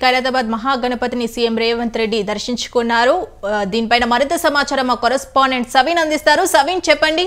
ఖైరతాబాద్ మహాగణపతిని సీఎం రేవంత్ రెడ్డి దర్శించుకున్నారు ఆ, దీనిపైన మరింత సమాచారం మా కొరస్పాండెంట్ సవీన్ అందిస్తారు సవీన్ చెప్పండి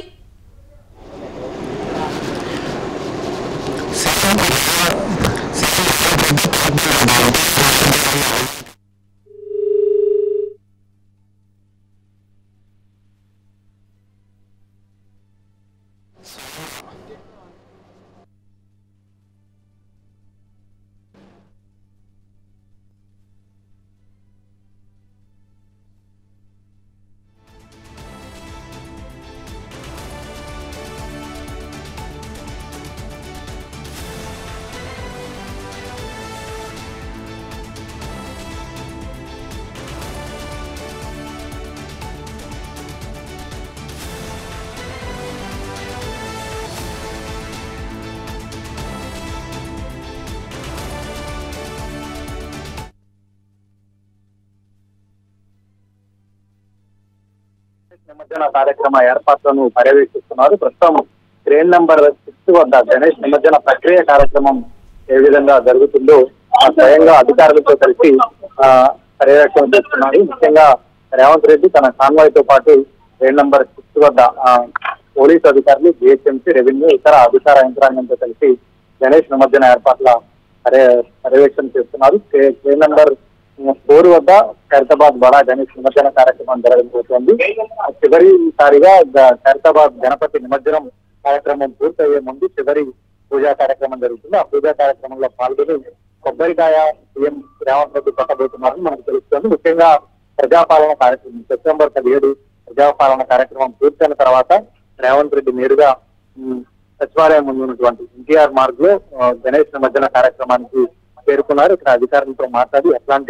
నిమజ్జన కార్యక్రమ ఏర్పాట్లను పర్యవేక్షిస్తున్నారు ప్రస్తుతం ట్రైన్ నంబర్ సిక్స్ వద్ద గణేష్ నిమజ్జన ప్రక్రియ కార్యక్రమం ఏ విధంగా జరుగుతుందో ఆ స్వయంగా అధికారులతో కలిసి ఆ, పర్యవేక్షణ చేస్తున్నారు ముఖ్యంగా రేవంత్ రెడ్డి తన కాన్వాయ్ తో పాటు ట్రైన్ నంబర్ సిక్స్ వద్ద ఆ, పోలీసు అధికారులు జిహెచ్ఎంసీ రెవెన్యూ ఇతర అధికార యంత్రాంగంతో కలిసి గణేష్ నిమజ్జన ఏర్పాట్ల పర్య పర్యవేక్షణ చేస్తున్నారు ట్రే- ట్రైన్ నంబర్ ఫోర్ వద్ద ఖైరతాబాద్ బడా గణేష్ నిమజ్జన కార్యక్రమం జరగబోతోంది చివరిసారిగా గ- ఖైరతాబాద్ గణపతి నిమజ్జనం కార్యక్రమం పూర్తయ్యే ముందు చివరి పూజా కార్యక్రమం జరుగుతుంది ఆ పూజా కార్యక్రమంలో పాల్గొని కొబ్బరికాయ సీఎం రేవంత్ రెడ్డి కొట్టబోతున్నారని మనకు తెలుస్తుంది ముఖ్యంగా ప్రజాపాలన కార్యక్రమం సెప్టెంబర్ పదిహేడు ప్రజాపాలన కార్యక్రమం పూర్తయిన తర్వాత రేవంత్ రెడ్డి నేరుగా ఉమ్, సచివాలయం ముందు ఉన్నటువంటి ఎన్టీఆర్ మార్గ్ లో ఆ, గణేష్ నిమజ్జన కార్యక్రమానికి చేరుకున్నారు ఇక్కడ అధికారులతో మాట్లాడి ఎట్లాంటి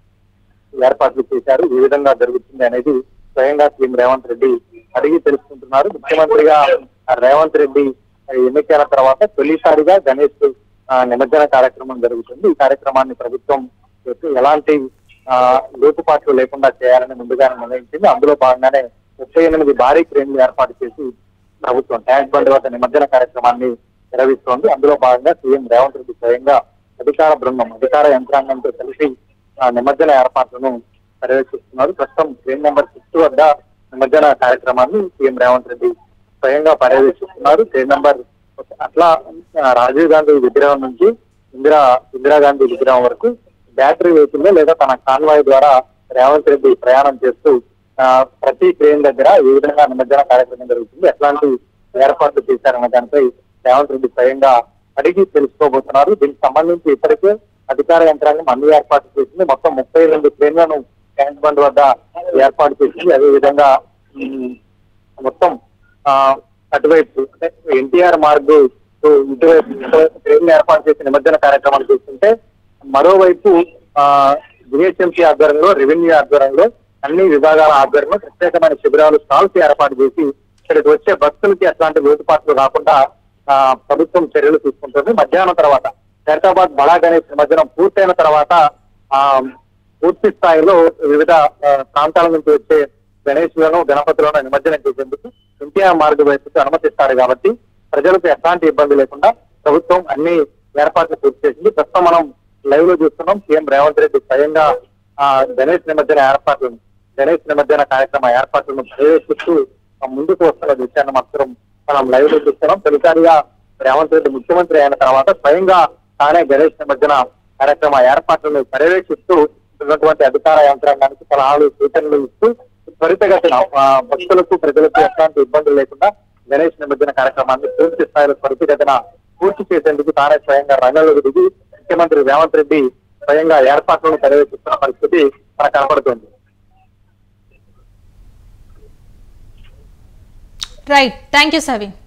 ఏర్పాట్లు చేశారు ఏ విధంగా జరుగుతుంది అనేది స్వయంగా సీఎం రేవంత్ రెడ్డి అడిగి తెలుసుకుంటున్నారు ముఖ్యమంత్రిగా రేవంత్ రెడ్డి ఎన్నికైన తర్వాత తొలిసారిగా గణేష్ ఆ, నిమజ్జన కార్యక్రమం జరుగుతుంది ఈ కార్యక్రమాన్ని ప్రభుత్వం చేస్తూ ఎలాంటి ఆ, లోటుపాట్లు లేకుండా చేయాలని ముందుగానే నిర్ణయించింది అందులో భాగంగానే ముప్పై ఎనిమిది భారీ క్రేన్లు ఏర్పాటు చేసి ప్రభుత్వం ట్యాంక్ బండ్ వద్ద నిమజ్జన కార్యక్రమాన్ని నిర్వహిస్తోంది అందులో భాగంగా సీఎం రేవంత్ రెడ్డి స్వయంగా అధికార బృందం అధికార యంత్రాంగంతో కలిసి ఆ నిమజ్జన ఏర్పాట్లను పర్యవేక్షిస్తున్నారు ప్రస్తుతం ట్రైన్ నెంబర్ సిక్స్ వద్ద నిమజ్జన కార్యక్రమాన్ని సీఎం రేవంత్ రెడ్డి స్వయంగా పర్యవేక్షిస్తున్నారు ట్రైన్ నెంబర్ అట్లా ఆ, రాజీవ్ గాంధీ విగ్రహం నుంచి ఇందిరా ఇందిరాగాంధీ విగ్రహం వరకు బ్యాటరీ వెహికల్ లో లేదా తన కాన్వాయ్ ద్వారా రేవంత్ రెడ్డి ప్రయాణం చేస్తూ ఆ, ప్రతి ట్రైన్ దగ్గర ఏ విధంగా నిమజ్జన కార్యక్రమం జరుగుతుంది ఎట్లాంటి ఏర్పాట్లు చేశారన్న దానిపై రేవంత్ రెడ్డి స్వయంగా అడిగి తెలుసుకోబోతున్నారు దీనికి సంబంధించి ఇప్పటికే అధికార యంత్రాంగం అన్ని ఏర్పాట్లు చేసింది మొత్తం ముప్పై రెండు ట్రైన్లను ట్యాంక్ బండ్ వద్ద ఏర్పాటు చేసింది అదే విధంగా ఉమ్, మొత్తం ఆ, అటువైపు అంటే ఎన్టీఆర్ మార్గు ఇటువైపు ట్రైన్ ఏర్పాటు చేసి నిమజ్జన కార్యక్రమాలు చూస్తుంటే మరోవైపు జిహెచ్ఎంసీ ఆధ్వర్యంలో రెవెన్యూ ఆధ్వర్యంలో అన్ని విభాగాల ఆధ్వర్యంలో ప్రత్యేకమైన శిబిరాలు స్టాల్స్ ఏర్పాటు చేసి ఇక్కడికి వచ్చే భక్తులకి అట్లాంటి లోటుపాట్లు రాకుండా ఆ, ప్రభుత్వం చర్యలు తీసుకుంటుంది మధ్యాహ్నం తర్వాత ఖైరతాబాద్ బడా గణేష్ నిమజ్జనం పూర్తయిన తర్వాత ఆ పూర్తి స్థాయిలో వివిధ ఆ, ప్రాంతాల నుంచి వచ్చే గణేష్లను గణపతులను నిమజ్జనం చేసేందుకు ఎన్టీఆర్ మార్గ వైపుకి అనుమతిస్తారు కాబట్టి ప్రజలకు ఎట్లాంటి ఇబ్బంది లేకుండా ప్రభుత్వం అన్ని ఏర్పాట్లు పూర్తి చేసింది ప్రస్తుతం మనం లైవ్ లో చూస్తున్నాం సీఎం రేవంత్ రెడ్డి స్వయంగా ఆ గణేష్ నిమజ్జన ఏర్పాట్లను గణేష్ నిమజ్జన కార్యక్రమ ఏర్పాట్లను పర్యవేక్షిస్తూ ఆ ముందుకు వస్తున్న విషయాన్ని మాత్రం మనం లైవ్ లో చూస్తున్నాం తొలిసారిగా రేవంత్ రెడ్డి ముఖ్యమంత్రి అయిన తర్వాత స్వయంగా తానే గణేష్ నిమజ్జన కార్యక్రమ ఏర్పాట్లను పర్యవేక్షిస్తూ ఉన్నటువంటి అధికార యంత్రాంగానికి సలహాలు సూచనలు ఇస్తూ త్వరితగతిన ఆ, భక్తులకు ప్రజలకు ఎట్లాంటి ఇబ్బందులు లేకుండా గణేష్ నిమజ్జన కార్యక్రమాన్ని పూర్తి స్థాయిలో త్వరితగతిన పూర్తి చేసేందుకు తానే స్వయంగా రంగంలోకి దిగి ముఖ్యమంత్రి రేవంత్ రెడ్డి స్వయంగా ఏర్పాట్లను పర్యవేక్షిస్తున్న పరిస్థితి మనకు కనపడుతుంది రైట్ థ్యాంక్ యూ సవీన్